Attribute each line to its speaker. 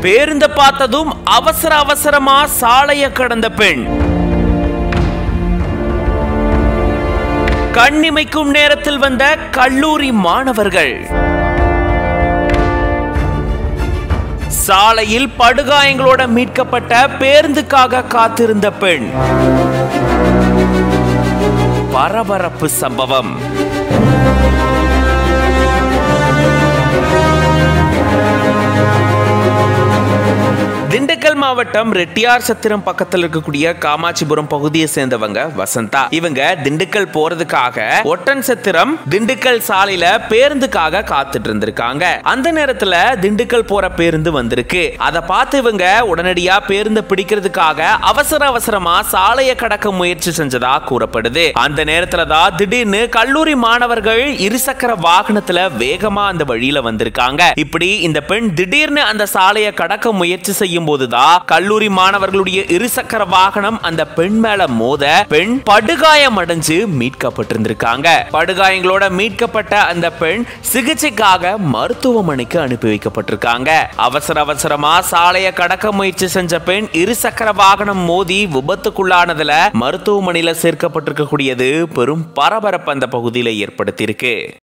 Speaker 1: பேருந்த பார்த்ததும் அவசர அவசரமா சாலைய கடந்த பெண் கண்ணிமைக்கும் நேரத்தில் வந்த கல்லூரி மாணவர்கள் சாலையில் படுகாயங்களோட மீட்கப்பட்ட பேருந்துக்காக காத்திருந்த பெண் பரபரப்பு சம்பவம் திண்டுக்கல் மாவட்டம் ரெட்டியார் சத்திரம் பக்கத்தில் இருக்கக்கூடிய காமாட்சிபுரம் பகுதியை சேர்ந்தவங்க வசந்தா இவங்க திண்டுக்கல் போறதுக்காக ஒட்டன் சத்திரம் திண்டுக்கல் சாலையில பேருந்துக்காக காத்துட்டு இருந்திருக்காங்க அந்த நேரத்துல திண்டுக்கல் போற பேருந்து வந்திருக்கு அதை பார்த்து இவங்க உடனடியா பேருந்து பிடிக்கிறதுக்காக அவசர அவசரமா சாலையை கடக்க முயற்சி செஞ்சதா கூறப்படுது அந்த நேரத்துல தான் திடீர்னு கல்லூரி மாணவர்கள் இருசக்கர வாகனத்துல வேகமா அந்த வழியில வந்திருக்காங்க இப்படி இந்த பெண் திடீர்னு அந்த சாலையை கடக்க முயற்சி செய்யும் போதுதான் கல்லூரி மாணவர்களுடைய இருசக்கர வாகனம் அந்த பெண் மேல மோத பெண் படுகாயம் அடைஞ்சு மீட்கப்பட்டிருந்திருக்காங்க படுகாயங்களோட மீட்கப்பட்ட அந்த பெண் சிகிச்சைக்காக மருத்துவமனைக்கு அனுப்பி வைக்கப்பட்டிருக்காங்க அவசர அவசரமா சாலையை கடக்க முயற்சி செஞ்ச பெண் இருசக்கர வாகனம் மோதி விபத்துக்குள்ளானதுல மருத்துவமனையில சேர்க்கப்பட்டிருக்கக்கூடியது பெரும் பரபரப்பு அந்த பகுதியில ஏற்படுத்தியிருக்கு